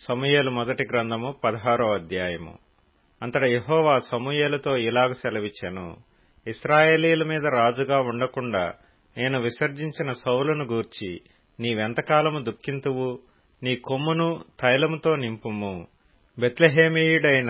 సమూయేలు మొదటి గ్రంథము పదహారో అధ్యాయము అంతట యెహోవా సమూయేలుతో ఇలాగ సెలవిచ్చెను ఇస్రాయేలీల మీద రాజుగా ఉండకుండా నేను విసర్జించిన సౌలును గూర్చి నీవెంతకాలము దుఃఖింతువు నీ కొమ్మును తైలముతో నింపుము బెత్లెహేమీయుడైన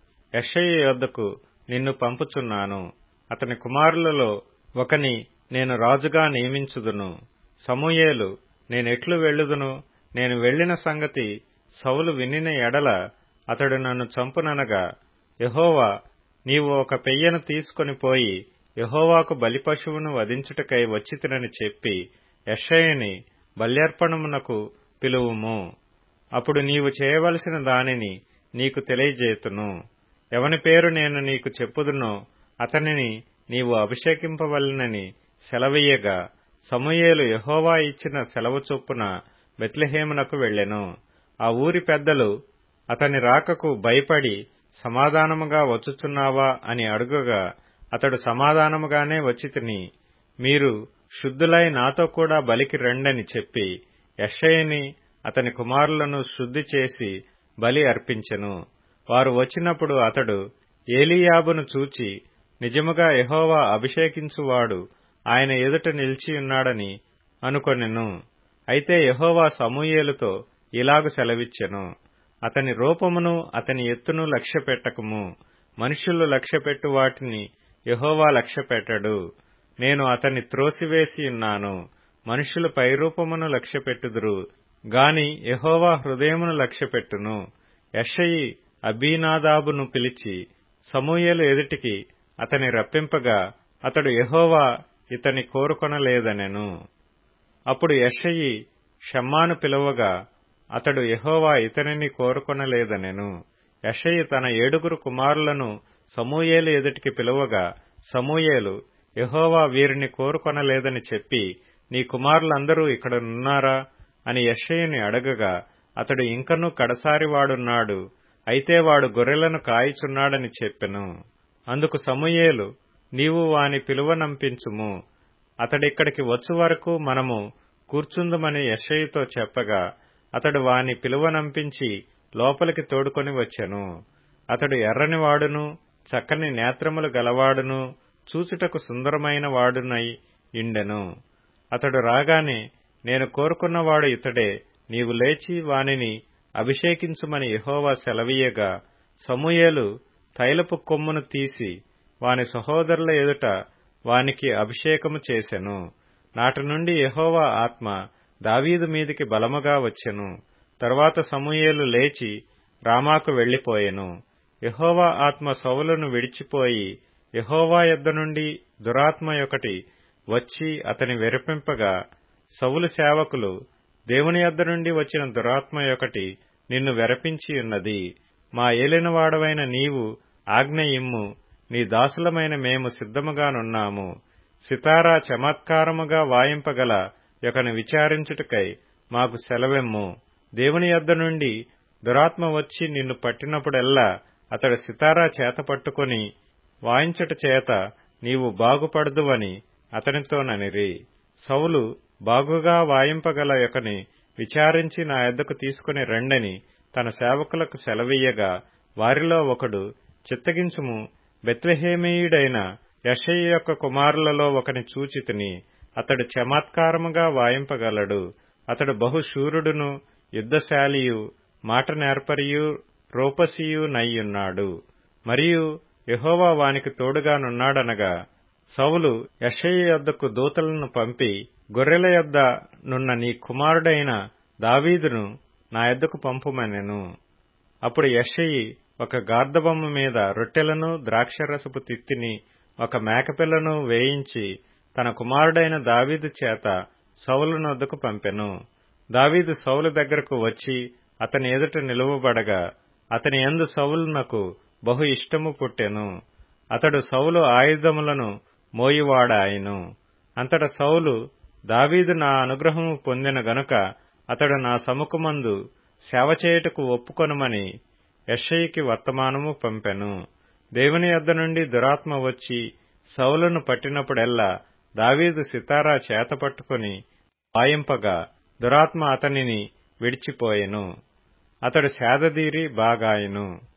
యెషయి యొద్దకు నిన్ను పంపుచున్నాను అతని కుమారులలో ఒకని నేను రాజుగా నియమించుదును సమూయేలు నేనెట్లు వెళ్ళుదును నేను వెళ్లిన సంగతి సౌలు వినిన ఎడల అతడు నన్ను చంపుననగా యెహోవా నీవు ఒక పెయ్యను తీసుకొని పోయి యెహోవాకు బలిపశువును వధించుటకై వచ్చితినని చెప్పి యెషయిని బల్యర్పణమునకు పిలువుము అప్పుడు నీవు చేయవలసిన దానిని నీకు తెలియజేతును ఎవని పేరు నేను నీకు చెప్పుదునో అతనిని నీవు అభిషేకింపవలెనని సెలవీయగా సమూయేలు యెహోవా ఇచ్చిన సెలవు చొప్పున బెత్లెహేమునకు వెళ్లెను ఆ ఊరి పెద్దలు అతని రాకకు భయపడి సమాధానముగా వచ్చుచున్నావా అని అడుగగా అతడు సమాధానముగానే వచ్చితిని మీరు శుద్ధులై నాతో కూడా బలికి రండని చెప్పి యెషయిని అతని కుమారులను శుద్ధి చేసి బలి అర్పించెను వారు వచ్చినప్పుడు అతడు ఏలీయాబును చూచి నిజముగా యెహోవా అభిషేకించువాడు ఆయన ఎదుట నిలిచియున్నాడని అనుకొనెను అయితే యెహోవా సమూయేలుతో ఇలాగు సెలవిచ్చెను అతని రూపమును అతని ఎత్తును లక్ష్యపెట్టకము మనుష్యులు లక్ష్యపెట్టు వాటిని యెహోవా లక్ష్యపెట్టడు నేను అతన్ని త్రోసివేసి ఉన్నాను మనుష్యులు పైరూపమును లక్ష్యపెట్టుదురు గాని యెహోవా హృదయమును లక్ష్యపెట్టును యెషయి అబీనాదాబును పిలిచి సమూయేలు ఎదుటికి అతని రప్పింపగా అతడు యెహోవా ఇతని కోరుకొనలేదనెను అప్పుడు యెషయి షమ్మాను పిలువగా అతడు యెహోవా ఇతనిని కోరుకొనలేదనెను యెషయి తన ఏడుగురు కుమారులను సమూయేలు ఎదుటికి పిలువగా సమూయేలు యెహోవా వీరిని కోరుకొనలేదని చెప్పి నీ కుమారులందరూ ఇక్కడనున్నారా అని యెషయిని అడగగా అతడు ఇంకనూ కడసారివాడున్నాడు అయితే వాడు గొర్రెలను కాయిచున్నాడని చెప్పెను అందుకు సమూయేలు నీవు వాని పిలువనంపించుము అతడిక్కడికి వచ్చు వరకు మనము కూర్చుందుమని యెషయితో చెప్పగా అతడు వాని పిలువనంపించి లోపలికి తోడుకొని వచ్చెను అతడు ఎర్రని వాడును చక్కని నేత్రములు గలవాడును చూచుటకు సుందరమైన వాడునై ఇండెను అతడు రాగానే నేను కోరుకున్నవాడు ఇతడే నీవు లేచి వానిని అభిషేకించుమని యెహోవా సెలవీయగా సమూయేలు తైలపు కొమ్మును తీసి వాని సహోదరుల ఎదుట వానికి అభిషేకము చేసెను నాటి నుండి యెహోవా ఆత్మ దావీదు మీదికి బలముగా వచ్చెను తరువాత సమూయేలు లేచి రామాకు వెళ్లిపోయెను యెహోవా ఆత్మ సౌలును విడిచిపోయి యెహోవా యొద్ద నుండి దురాత్మ ఒకటి వచ్చి అతని వెరిపింపగా సౌలు సేవకులు దేవుని యొద్ద నుండి వచ్చిన దురాత్మ ఒకటి నిన్ను వెరపించి ఉన్నది మా ఏలినవాడవైన నీవు ఆజ్ఞ ఇమ్ము నీ దాసులమైన మేము సిద్ధముగానున్నాము సితారా చమత్కారముగా వాయింపగల యొకను విచారించుటకై మాకు సెలవెమ్ము దేవుని యొద్ద నుండి దురాత్మ వచ్చి నిన్ను పట్టినప్పుడెల్లా అతడు సితారా చేత పట్టుకొని వాయించుట చేత నీవు బాగుపడదువని అతనితోననిరి సౌలు బాగుగా వాయింపగల యొకని విచారించి నా యొద్దకు తీసుకుని రండని తన సేవకులకు సెలవీయగా వారిలో ఒకడు చిత్తగించుము బెత్లెహేమీయుడైన యషయి యొక్క కుమారులలో ఒకని చూచితిని అతడు చమత్కారముగా వాయింపగలడు అతడు బహుశూరుడును యుద్ధశాలియు మాట నేర్పరియు రూపసియు నయ్యున్నాడు మరియు యహోవా వానికి తోడుగానున్నాడనగా సౌలు యషయి యొద్దకు దూతలను పంపి గొర్రెల యొద్ద నున్న నీ కుమారుడైన దావీదును నా యొద్దకు పంపుమనెను అప్పుడు యషయి ఒక గార్ధబొమ్మ మీద రొట్టెలను ద్రాక్షరసపు తిత్తిని ఒక మేకపిల్లను వేయించి తన కుమారుడైన దావీదు చేత సౌలునొద్దకు పంపెను దావీదు సౌలు దగ్గరకు వచ్చి అతని ఎదుట నిలువబడగా అతని ఎందు సౌలునకు బహు ఇష్టము పుట్టెను అతడు సౌలు ఆయుధములను మోయివాడాయను అంతట సౌలు దావీదు నా అనుగ్రహము పొందిన గనుక అతడు నా సముఖమందు సేవ చేయుటకు ఒప్పుకొనుమని యెషయికి వర్తమానము పంపెను దేవుని యొద్ద నుండి దురాత్మ వచ్చి సౌలును పట్టినప్పుడెల్లా దావీదు సితారా చేత పట్టుకుని వాయింపగా దురాత్మ అతనిని విడిచిపోయెను అతడు సేదదీరి బాగాయను